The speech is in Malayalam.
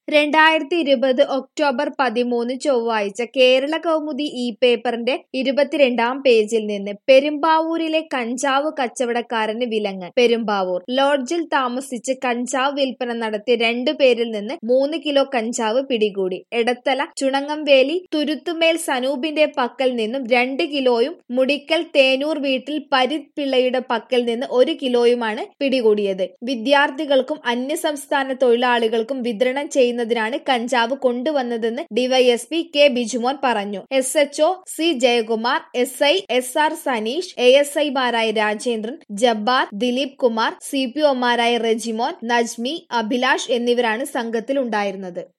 രണ്ടായിരത്തി ഇരുപത് ഒക്ടോബർ പതിമൂന്ന് ചൊവ്വാഴ്ച കേരള കൗമുദി ഈ പേപ്പറിന്റെ ഇരുപത്തിരണ്ടാം പേജിൽ നിന്ന് പെരുമ്പാവൂരിലെ കഞ്ചാവ് കച്ചവടക്കാരന് വിലങ്ങ് പെരുമ്പാവൂർ ലോഡ്ജിൽ താമസിച്ച് കഞ്ചാവ് വിൽപ്പന നടത്തിയ രണ്ടു പേരിൽ നിന്ന് മൂന്ന് കിലോ കഞ്ചാവ് പിടികൂടി എടത്തല ചുണങ്ങംവേലി തുരുത്തുമേൽ സനൂപിന്റെ പക്കൽ നിന്നും രണ്ട് കിലോയും മുടിക്കൽ തേനൂർ വീട്ടിൽ പരിത് പിള്ളയുടെ പക്കൽ നിന്ന് ഒരു കിലോയുമാണ് പിടികൂടിയത് വിദ്യാർത്ഥികൾക്കും അന്യസംസ്ഥാന തൊഴിലാളികൾക്കും വിതരണം ചെയ്യുന്നതിനാണ് കഞ്ചാവ് കൊണ്ടുവന്നതെന്ന് ഡിവൈഎസ്പി കെ ബിജുമോൻ പറഞ്ഞു S H O C Jayakumar S I S R Saneesh A S ഐമാരായ രാജേന്ദ്രൻ ജബ്ബാർ ദിലീപ് കുമാർ സി പി ഒമാരായ റെജിമോൻ നജ്മി അഭിലാഷ് എന്നിവരാണ് സംഘത്തിൽ ഉണ്ടായിരുന്നത്